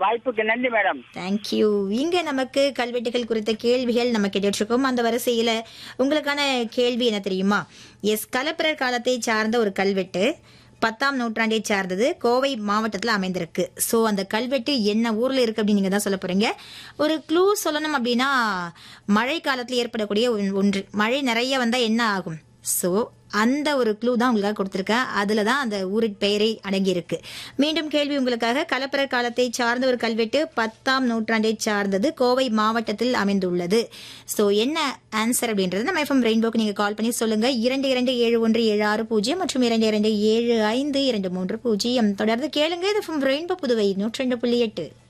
வாய்ப்புக்கு நன்றி madam thank you இங்க நமக்கு கல்வெட்டுகள் குறித்த கேள்விகள் நம்ம கேட்டுட்டு இருக்கோம் அந்த வரிசையில உங்களுக்கான கேள்வி என்ன தெரியுமா எஸ் கலப்பிரர் காலத்தை சார்ந்த ஒரு கல்வெட்டு பத்தாம் நூற்றாண்டை சார்ந்தது கோவை மாவட்டத்தில் அமைந்திருக்கு ஸோ அந்த கல்வெட்டு என்ன ஊர்ல இருக்கு அப்படின்னு நீங்க தான் சொல்ல போறீங்க ஒரு க்ளூ சொல்லணும் அப்படின்னா மழை காலத்தில் ஏற்படக்கூடிய ஒன்- ஒன்று மழை நிறைய வந்தா என்ன ஆகும் ஸோ அந்த ஒரு க்ளூ தான் உங்களுக்காக கொடுத்துருக்கேன் அதில் தான் அந்த ஊரின் பெயரை அடங்கியிருக்கு மீண்டும் கேள்வி உங்களுக்காக கலப்பர காலத்தை சார்ந்த ஒரு கல்வெட்டு பத்தாம் நூற்றாண்டை சார்ந்தது கோவை மாவட்டத்தில் அமைந்துள்ளது ஸோ என்ன ஆன்சர் அப்படின்றது நம்ம எஃப்எம் ரெயின்போக்கு நீங்கள் கால் பண்ணி சொல்லுங்க இரண்டு இரண்டு ஏழு ஒன்று ஏழு ஆறு பூஜ்ஜியம் மற்றும் இரண்டு இரண்டு ஏழு ஐந்து இரண்டு மூன்று பூஜ்ஜியம் தொடர்ந்து கேளுங்க இது எஃப்எம் ரெயின்போ புதுவை நூற்றி ரெண்டு புள்ளி எட்டு